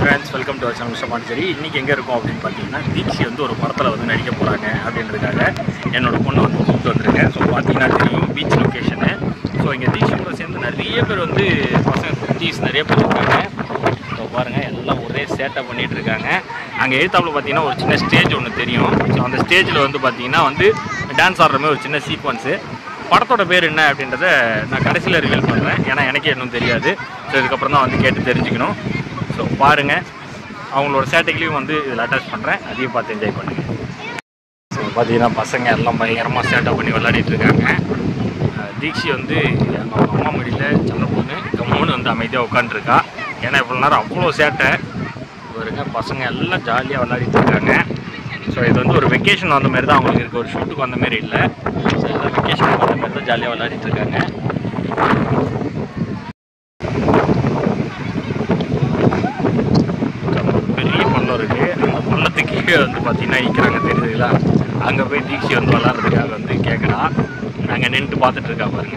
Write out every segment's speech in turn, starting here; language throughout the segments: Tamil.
Friends welcome to channel mister Pondicherry இன்றைக்கி எங்கே இருக்கோம் அப்படின்னு பார்த்தீங்கன்னா தீக்ஷி வந்து ஒரு படத்தில் வந்து நடிக்க போகிறாங்க அப்படின்றதுக்காக என்னோட பொண்ணை வந்து கூப்பிட்டு வந்திருக்கேன் ஸோ பார்த்தீங்கன்னா தெரியும் பீச் லொக்கேஷனு ஸோ இங்கே தீக்ஷி கூட சேர்ந்து நிறைய பேர் வந்து பசங்க குட்டீஸ் நிறைய பேர் இருக்காங்க ஸோ பாருங்கள் எல்லாம் ஒரே சேட்டை பண்ணிகிட்டு இருக்காங்க அங்கே எழுத்தாப்புல பார்த்தீங்கன்னா ஒரு சின்ன ஸ்டேஜ் ஒன்று தெரியும் ஸோ அந்த ஸ்டேஜில் வந்து பார்த்தீங்கன்னா வந்து டான்ஸ் ஆடுற மாதிரி ஒரு சின்ன சீக்வன்ஸு படத்தோட பேர் என்ன அப்படின்றத நான் கடைசியில் ரிவீல் பண்ணுறேன் ஏன்னா எனக்கே இன்னும் தெரியாது ஸோ இதுக்கப்புறம் தான் வந்து கேட்டு தெரிஞ்சுக்கணும் ஸோ பாருங்கள் அவங்களோட சேட்டைகளையும் வந்து இதில் அட்டாச் பண்ணுறேன் அதையும் பார்த்து என்ஜாய் பண்ணுங்கள் ஸோ பார்த்தீங்கன்னா பசங்க எல்லாம் பயங்கரமாக சேட்டை பண்ணி விளையாடிட்டு இருக்காங்க அஹ் தீக்ஷி வந்து அவங்க அம்மா மடியில் சின்ன பொண்ணு கம்முன்னு வந்து அமைதியாக உட்காந்துருக்கா ஏன்னா இவ்வளோ நேரம் அவ்வளோ சேட்டை பாருங்க பசங்க எல்லாம் ஜாலியாக விளையாடிட்டு இருக்காங்க ஸோ இது வந்து ஒரு வெக்கேஷன் வந்த மாதிரி தான் அவங்களுக்கு இருக்கு ஒரு ஷூட்டுக்கு வந்த மாதிரி இல்லை ஸோ எல்லாம் வெக்கேஷனுக்கு வந்த மாதிரி தான் ஜாலியாக விளையாடிட்டு இருக்காங்க ஒரு பெரிய பள்ளம் இருக்கு அந்த பள்ளத்துக்கு கீழே வந்து பார்த்தீங்கன்னா நிற்கிறாங்க தெரியுதுங்களா அங்கே போய் தீக்ஷி வந்து விளாட்றதுக்காக வந்து கேட்குறா அங்கே நின்றுட்டு பார்த்துட்டு இருக்கா பாருங்க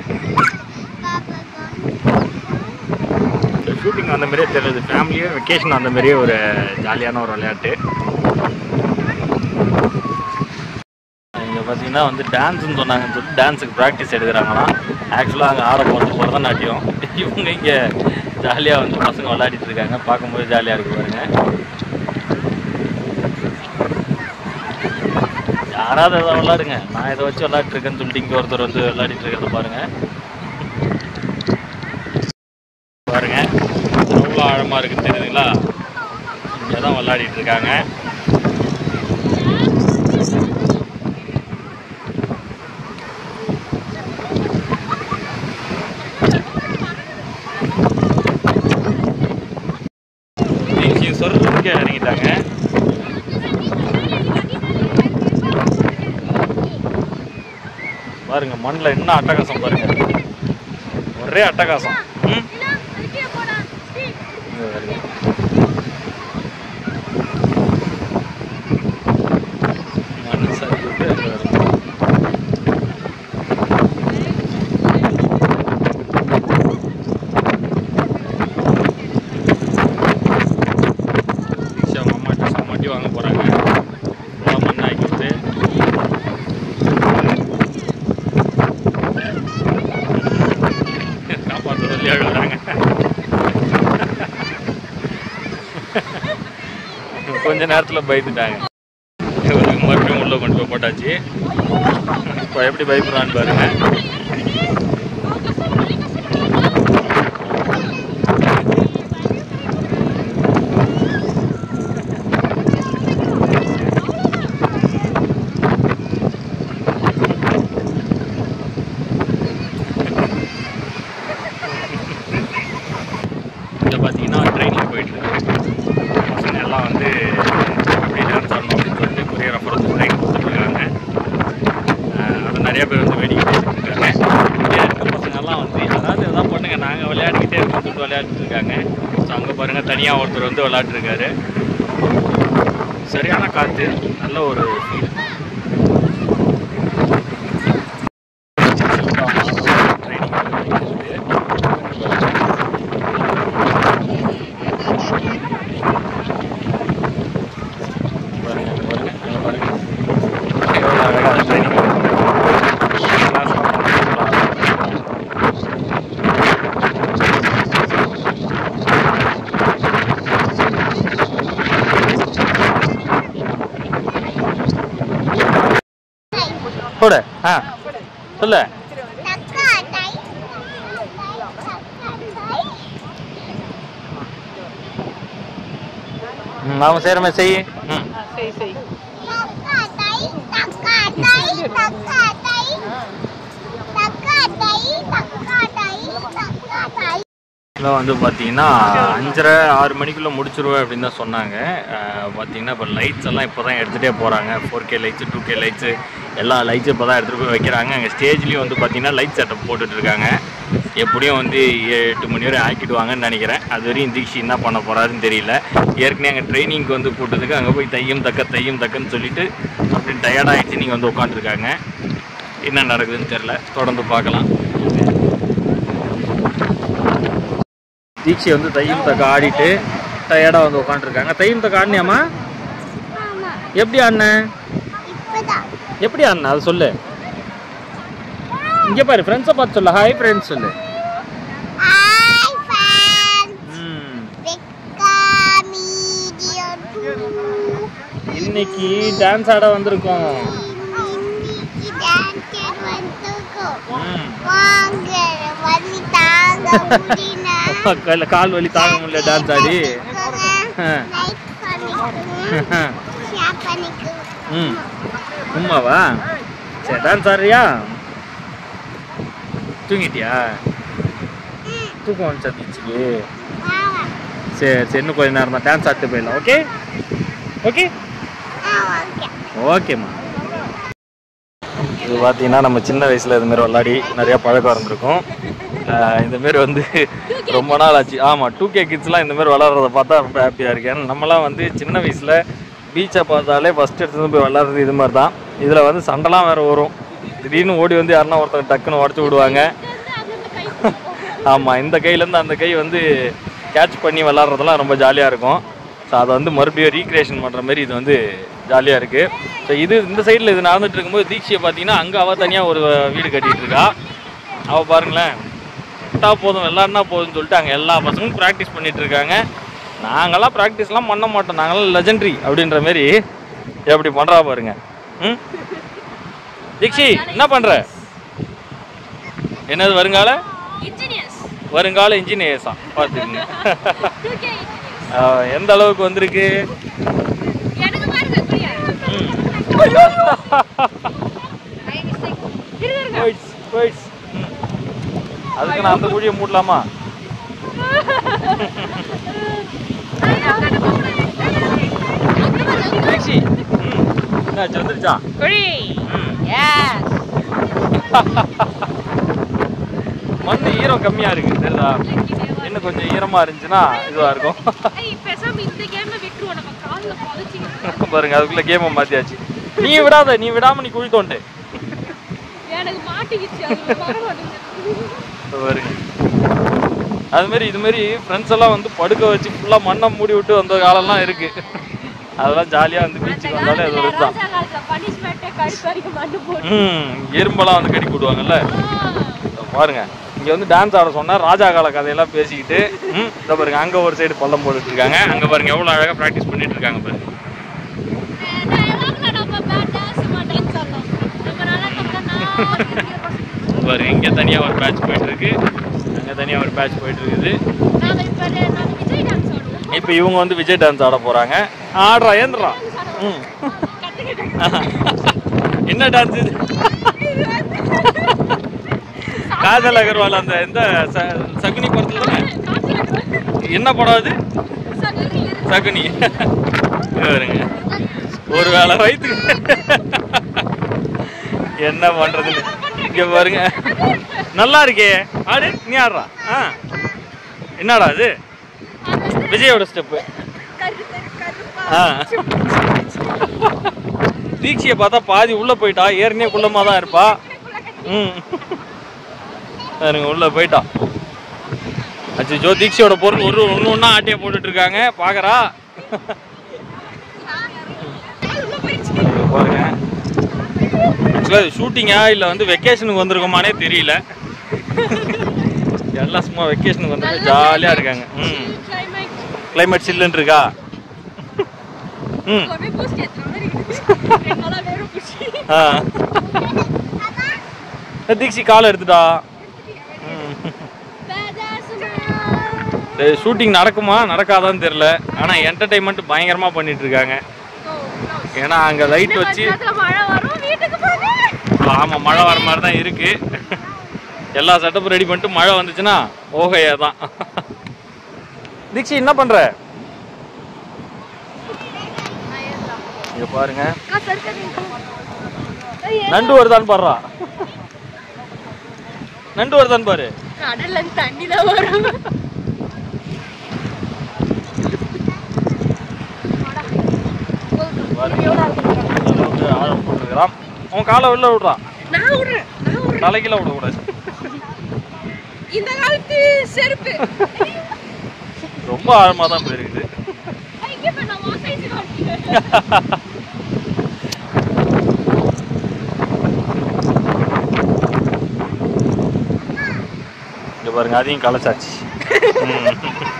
ஷூட்டிங் அந்த மாதிரியே தெரியுது ஃபேமிலியே வெக்கேஷன் அந்த மாதிரியே ஒரு ஜாலியான ஒரு விளையாட்டு இங்கே பார்த்தீங்கன்னா வந்து டான்ஸ்னு சொன்னாங்கன்னு சொல்லி டான்ஸுக்கு ப்ராக்டிஸ் எடுக்கிறாங்களாம் ஆக்சுவலாக அங்கே ஆட போகிறது பரதநாட்டியம் இவங்க இங்கே ஜாலியாக வந்து பசங்க விளையாடிட்டு இருக்காங்க பார்க்கும்போது ஜாலியாக இருக்கு பாருங்க யாராவது எதாவது விளாடுங்க நான் இதை வச்சு விளையாட்டு இருக்கேன்னு சொல்லிட்டு இங்கே ஒருத்தர் வந்து விளையாடிட்டு இருக்கிறத பாருங்க பாருங்க எவ்வளோ ஆழமாக இருக்குன்னு தெரியுதுங்களா இங்கே தான் விளையாடிட்டு இருக்காங்க இங்கே சொருக்கே இறங்கிட்டாங்க பாருங்க மண்ணில் என்ன அட்டகாசம் பாருங்க ஒரே அட்டகாசம் ம்? இங்க பாருங்க. மண் சரிவுட்டு அங்க வருது. தீக்ஷா அவங்க அம்மாட்ட சமாட்டி வாங்க போகிறாங்க எல்லாம் மண் ஆக்கிட்டு காப்பாற்ற சொல்லி அழுகுறாங்க கொஞ்ச நேரத்தில் பயந்துட்டாங்க இவருக்கு மறுபடியும் உள்ளே கொண்டு போய் போட்டாச்சு இப்போ எப்படி பயப்படுறான்னு பாருங்க இங்கே பார்த்தீங்கன்னா ட்ரெயினில் போயிட்டுருக்கு பசங்க எல்லாம் வந்து எப்படி டான்ஸ் ஆடணும் அப்படின்னு சொல்லிட்டு கொரியோகிராஃபர் வந்து ட்ரெயின் கொடுத்துட்ருக்காங்க அதை நிறைய பேர் வந்து வேடிக்கை பார்த்துட்டு இருக்காங்க இங்கே இருக்க பசங்கெல்லாம் வந்து அதாவது எதாவது பண்ணுங்க நாங்கள் விளையாடிக்கிட்டே இருக்கோம்னு சொல்லிட்டு விளையாடிட்டு இருக்காங்க ஸோ அங்கே பாருங்கள் தனியாக ஒருத்தர் வந்து விளையாட்டுருக்காரு சரியான காற்று நல்ல ஒரு ஃபீல் பாருங்க அங்க பாருங்க அங்க பாருங்க எவ்வளோ அழகாக ட்ரைனிங் போடு ஆ சொல்லு ம் அவன் செய்கிற மாதிரி செய் ம் சரி சரி இதில் வந்து பார்த்தீங்கன்னா அஞ்சரை ஆறு மணிக்குள்ளே முடிச்சிருவேன் அப்படின்னு தான் சொன்னாங்க அஹ் பார்த்தீங்கன்னா இப்போ லைட்ஸ் எல்லாம் இப்போ தான் எடுத்துகிட்டே போகிறாங்க four K lights two K lights எல்லா லைட்ஸும் இப்போ தான் எடுத்துகிட்டு போய் வைக்கிறாங்க அங்கே ஸ்டேஜ்லேயும் வந்து பார்த்தீங்கன்னா லைட் செட்டப் போட்டுட்டு இருக்காங்க எப்படியும் வந்து ஏழு எட்டு மணி வரை ஆக்கிடுவாங்கன்னு நினைக்கிறேன் அது வரையும் தீக்ஷி என்ன பண்ண போகிறாருன்னு தெரியல ஏற்கனவே அங்கே ட்ரைனிங்க்கு வந்து கூட்டத்துக்கு அங்கே போய் தையும் தக்க தையும் தக்கன்னு சொல்லிட்டு அப்படி டயர்டாகிடுச்சு நீங்கள் வந்து உட்காந்துருக்காங்க என்ன நடக்குதுன்னு தெரில தொடர்ந்து பார்க்கலாம் தீட்சி வந்து தையும் தக்க ஆடிட்டு டயர்டா வந்து உட்காந்துருக்காங்க தையும் தக்க ஆடினியாமா ஆமா எப்படி ஆடின இப்பதான் எப்படி ஆடின அது சொல்லு இங்க பாரு ஃப்ரெண்ட்ஸை பார்த்து சொல்லு ஹாய் ஃப்ரெண்ட்ஸ் சொல்லு ஹாய் ஃபேன் ம் வெக்கா மீடியா இன்னைக்கு டான்ஸ் ஆட வந்திருக்கோம் இன்னைக்கு டான்ஸ் வந்துருக்கோம் ம் வாங்க வலி தாங்க முடினா கால் கால் வலி தாங்க முடியல டான்ஸ் ஆடி ஆ. லைக் பண்ணிக்கோங்க ஷேர் பண்ணிக்கோங்க ம் உமாவா சரி டான்ஸ் ஆடுறியா தூங்கிட்டியா தூக்கம் வந்துச்சா பீச்சுக்கு ஆமா சரி சரி இன்னும் கொஞ்ச நேரம் தான் டான்ஸ் ஆடிட்டு போயிடலாம் ஓகே ஓகே ஆ ஓகே ஓகேம்மா இது பார்த்தீங்கன்னா நம்ம சின்ன வயசில் இதுமாரி விளாடி நிறையா பழக்கம் இருந்திருக்கும் ஆஹ் இந்த மாரி வந்து ரொம்ப நாள் ஆச்சு ஆமாம் டூ கே கிட்ஸ்லாம் இந்த மாதிரி விளாட்றத பார்த்தா ரொம்ப ஹாப்பியாக இருக்கு ஏன்னா நம்மலாம் வந்து சின்ன வயசில் பீச்சை பார்த்தாலே ஃபஸ்ட் எடுத்து போய் விளாட்றது இது மாதிரி தான் இதில் வந்து சண்டைலாம் வேறு வரும் திடீர்னு ஓடி வந்து யாருன்னா ஒருத்தர் டக்குன்னு உடச்சி விடுவாங்க ஆமாம் இந்த கையிலேருந்து அந்த கை வந்து கேட்ச் பண்ணி விளாட்றதெல்லாம் ரொம்ப ஜாலியாக இருக்கும் ஸோ அதை வந்து மறுபடியும் ரீக்ரியேஷன் பண்ணுற மாதிரி இது வந்து ஜாலியாக இருக்குது ஸோ இது இந்த சைடில் இது நடந்துட்டு இருக்கும்போது தீட்சியை பார்த்தீங்கன்னா அங்கே அவள் தனியாக ஒரு வீடு கட்டிகிட்டு இருக்கா அவள் பாருங்களேன் விட்டா போதும் விளாட்னா போதும்னு சொல்லிட்டு அங்கே எல்லா பசங்களும் ப்ராக்டிஸ் பண்ணிட்டு இருக்காங்க நாங்களாம் ப்ராக்டிஸ்லாம் பண்ண மாட்டோம் நாங்களாம் லெஜெண்ட்ரி அப்படின்ற மாதிரி எப்படி பண்ணுறா பாருங்க ம் தீக்ஷி என்ன பண்ணுற என்னது வருங்கால இன்ஜினியர்ஸ் வருங்கால இன்ஜினியர்ஸா பார்த்துக்குங்க டூகே ஆஹ் எந்த அளவுக்கு வந்திருக்கு எனக்கு பாருங்க புரியா ம். இருங்க போயிடுச்சு, போயிடுச்சு. ம். அதுக்கு நான் அந்த குழியை மூடலாமா டாக்ஸி ம் என்னாச்சு வந்துருச்சா குழி ம் எஸ் மண் ஈரம் கம்மியா இருக்கு தெரியுதா இன்னும் கொஞ்சம் ஈரமா இருந்துச்சுன்னா இதுவா இருக்கும் ஐய் பேசாம இந்த கேம விட்டுருவோம் நம்ம கால்ல பதச்சிங்க பாருங்க அதுக்குள்ள கேமை மாத்தியாச்சு நீ விடாத நீ விடாம நீ குழி தோண்டு எனக்கு மாட்டிக்கிச்சு அது வர மாட்டேங்குது இதோ பாருங்க அது மாதிரி இது மாதிரி ஃப்ரெண்ட்ஸ் எல்லாம் வந்து படுக்க வச்சு ஃபுல்லா மண்ணை மூடி விட்டு வந்த காலம்லாம் இருக்கு அதெல்லாம் ஜாலியா வந்து பீச்சுக்கு வந்தாலே அது ஒரு இதுதான் ரோஜா காலத்துல பனிஷ்மெண்ட்டே கழுத்து வரைக்கும் மண்ணு போட்டு ம் எறும்பெல்லாம் வந்து கடி போடுவாங்கல்ல இதோ பாருங்க இங்க வந்து டான்ஸ் ஆட சொன்னா ராஜா கால கதையெல்லாம் பேசிக்கிட்டு ம் இதோ பாருங்க அங்க ஒரு சைடு பள்ளம் போட்டுட்டு இருக்காங்க அங்க பாருங்க எவ்வளவு அழகா ப்ராக்டிஸ் பண்ணிட்டு இருக்காங்க பாருங்க நம்ம பேட் டான்ஸ் டான்ஸ் ஆடலாம் நம்ம நல்லா தப்பா பாருங்க இங்க தனியா ஒரு பேட்ச் போயிட்டு இருக்கு அங்க தனியா ஒரு பேட்ச் போயிட்டு இருக்குது நாங்க இப்ப நாங்க விஜய் டான்ஸ் ஆடுவோம் இப்போ இவங்க வந்து விஜய் டான்ஸ் ஆட போறாங்க ஆடுறா ஏந்திரா ம் என்ன டான்ஸ் இது காதல் அகர்வால் அந்த எந்த ச- சகுனி படத்துல தானே என்ன படம் அது சகுனி இங்க பாருங்க ஒரு வேளை வயிற்று என்ன பண்றதுன்னு இங்க பாருங்க நல்லா இருக்கே ஆடு நீ ஆடுறா ஆ என்னடா அது விஜயோட ஸ்டெப்பு ஆ தீட்சியை பார்த்தா பாதி உள்ள போயிட்டா ஏற்கனவே குள்ளமா தான் இருப்பா ம் பாருங்க உள்ள போயிட்டா அச்சோ தீட்சியோட பொருள் ஒரு ஒன்று ஒன்றா ஆட்டியை போட்டுட்டு இருக்காங்க பார்க்கறா பாருங்க ஆக்சுவலாக ஷூட்டிங்கா இல்லை வந்து வெக்கேஷனுக்கு வந்திருக்கோமானே தெரியல எல்லாம் சும்மா வெக்கேஷனுக்கு வந்து ஜாலியாக இருக்காங்க ம் கிளைமேட் சில்லுன்னு இருக்கா ம் ஆ தீக்ஷி காலை எடுத்துட்டா ஷூட்டிங் நடக்குமா நடக்காதான்னு தெரியல ஆனால் என்டர்டைன்மெண்ட் பயங்கரமாக பண்ணிட்டு இருக்காங்க ஏன்னா அங்கே லைட் வச்சு மழை வரும் வீட்டுக்கு போங்க ஆமாம் மழை வர மாதிரி தான் இருக்கு எல்லா செட்டப்பும் ரெடி பண்ணிட்டு மழை வந்துச்சுன்னா ஓகையா தான் தீக்ஷி என்ன பண்ற இங்க பாருங்க நண்டு வருதான்னு பாடுறா நண்டு வருதான்னு பாரு கடல்ல இருந்து தண்ணி தான் வரும் பாருங்க இந்த அளவுக்கு ஆழம் போட்டுருக்கிறான் அவன் காலை வெளில விடுறான் நான் விடுறேன் நான் விடுறேன் தலைக்கெல்லாம் விடக்கூடாது இந்த காலத்து செருப்பு ரொம்ப ஆழமாக தான் போயிருக்குது இங்கே போய் நான் உன் size காட்டுறேன். இங்க பாருங்க அதையும் களைச்சாச்சு ம்.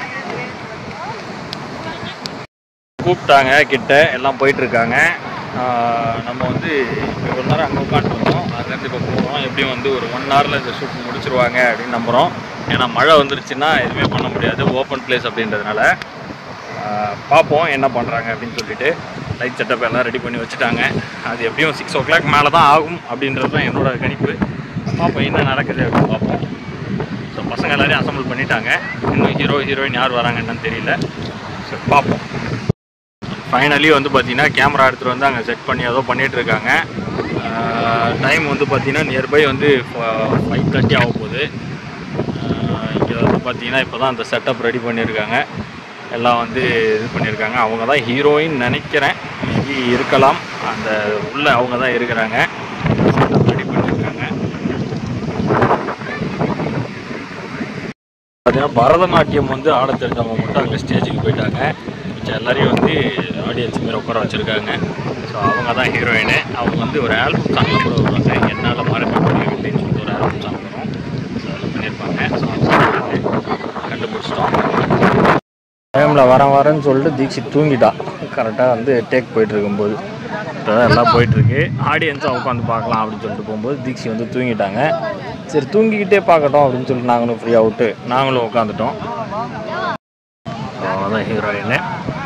கூப்பிட்டாங்க கிட்ட எல்லாம் போயிட்டு இருக்காங்க ஆஹ் நம்ம வந்து ஒரு நேரம் அங்கே உட்காந்துருந்தோம் அதுலேருந்து இப்போ போகிறோம் எப்படியும் வந்து ஒரு ஒன் ஹவரில் இந்த ஷூட் முடிச்சிருவாங்க அப்படின்னு நம்புகிறோம் ஏன்னா மழை வந்துருச்சுன்னா எதுவுமே பண்ண முடியாது ஓப்பன் பிளேஸ் அப்படின்றதுனால ஆஹ் பார்ப்போம் என்ன பண்ணுறாங்க அப்படின்னு சொல்லிட்டு லைட் செட்டப் எல்லாம் ரெடி பண்ணி வச்சுட்டாங்க அது எப்படியும் சிக்ஸ் ஓ கிளாக் மேலே தான் ஆகும் அப்படின்றது தான் என்னோட கணிப்பு பார்ப்போம் என்ன நடக்குது அப்படின்னு பார்ப்போம் ஸோ பசங்க எல்லாரையும் அசம்பிள் பண்ணிட்டாங்க இன்னும் ஹீரோ ஹீரோயின் யார் வராங்க என்னன்னு தெரியல ஸோ பார்ப்போம் ஃபைனலி வந்து பார்த்தீங்கன்னா கேமரா எடுத்துகிட்டு வந்து அங்கே செட் பண்ணி ஏதோ பண்ணிட்டு இருக்காங்க டைம் வந்து பார்த்தீங்கன்னா நியர்பை வந்து ஃபைவ் தேர்ட்டி ஆக போகுது இங்கே வந்து பார்த்தீங்கன்னா இப்போ தான் அந்த செட்டப் ரெடி பண்ணியிருக்காங்க எல்லாம் வந்து இது பண்ணியிருக்காங்க அவங்க தான் ஹீரோயின் நினைக்கிறேன் மேபி இருக்கலாம் அந்த உள்ள அவங்க தான் இருக்கிறாங்க செட்டப் ரெடி பண்ணியிருக்காங்க பார்த்தீங்கன்னா பரதநாட்டியம் வந்து ஆட தெரிஞ்சவங்க மட்டும் அங்கே ஸ்டேஜுக்கு போயிட்டாங்க மிச்சம் எல்லாரையும் வந்து ஆடியன்ஸ் மாரி உட்கார வச்சுருக்காங்க ஸோ அவங்க தான் ஹீரோயின் அவங்க வந்து ஒரு ஆல்பம் சாங்கில் கூட வருவாங்க என்னால் மறக்க முடியும் அப்படின்னு சொல்லிட்டு ஒரு ஆல்பம் சாங் வரும் ஸோ அதில் பண்ணியிருப்பாங்க ஸோ அவங்க கண்டுபிடிச்சிட்டோம் டைமில் வரேன் வரேன்னு சொல்லிட்டு தீக்ஷித் தூங்கிட்டா கரெக்டாக வந்து டேக் போயிட்டு இருக்கும்போது இப்போ தான் எல்லாம் போயிட்டுருக்கு ஆடியன்ஸாக உட்காந்து பார்க்கலாம் அப்படின்னு சொல்லிட்டு போகும்போது தீக்ஷி வந்து தூங்கிட்டாங்க சரி தூங்கிக்கிட்டே பார்க்கட்டும் அப்படின்னு சொல்லிட்டு நாங்களும் ஃப்ரீயாக விட்டு நாங்களும் உட்காந்துட்டோம் அதான் ஹீரோயின்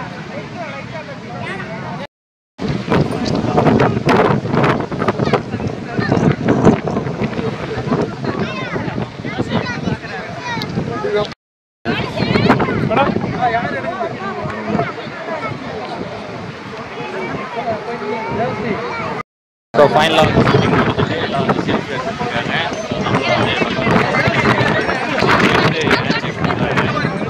ஸோ ஃபைனலாக வந்து ஷூட்டிங் முடிச்சுட்டு எல்லாம் வந்து செல்ஃபி எடுத்துருக்காங்க ஸோ நம்ம வந்து வந்து match எடுத்துருக்காங்க.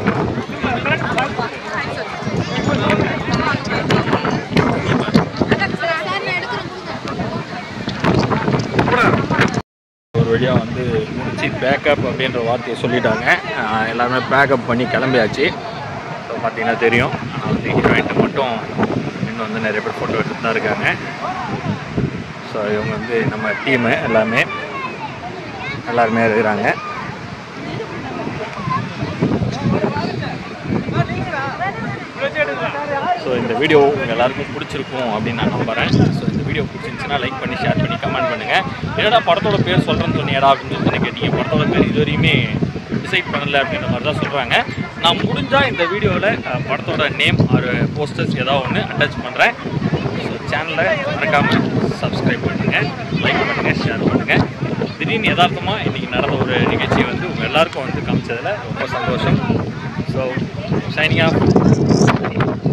ஒரு வழியாக வந்து முடிச்சு பேக்கப் அப்படின்ற வார்த்தையை சொல்லிட்டாங்க ஆஹ் எல்லாருமே பேக்கப் பண்ணி கிளம்பியாச்சு ஸோ பார்த்தீங்கன்னா தெரியும் ஆனால் வந்து ஹீரோயின்ட்டு மட்டும் இன்னும் வந்து நிறைய பேர் ஃபோட்டோ எடுத்துட்டு தான் இருக்காங்க ஸோ இவங்க வந்து நம்ம டீமு எல்லாமே எல்லாருமே இருக்கிறாங்க ஸோ இந்த வீடியோ உங்கள் எல்லாருக்கும் பிடிச்சிருக்கும் அப்படின்னு நான் நம்புறேன் ஸோ இந்த வீடியோ பிடிச்சிருந்துச்சுன்னா லைக் பண்ணி ஷேர் பண்ணி கமெண்ட் பண்ணுங்கள் என்னடா படத்தோட பேர் சொல்கிறேன்னு சொன்னியடா அப்படின்னு சொல்லி கேட்டீங்க படத்தோட பேர் இது வரையுமே டிசைட் பண்ணல அப்படின்ற மாதிரி தான் சொல்கிறாங்க நான் முடிஞ்சால் இந்த வீடியோவில் படத்தோட நேம் ஒரு போஸ்டர்ஸ் ஏதாவது ஒன்று அட்டாச் பண்ணுறேன் ஸோ சேனலை மறக்காமல் சப்ஸ்கிரைப் பண்ணுங்கள் லைக் பண்ணுங்கள் ஷேர் பண்ணுங்கள் திடீர்னு யதார்த்தமாக இன்றைக்கி நடந்த ஒரு நிகழ்ச்சியை வந்து உங்கள் எல்லாருக்கும் வந்து காமிச்சதில் ரொம்ப சந்தோஷம் ஸோ சைனிங் ஆஃப்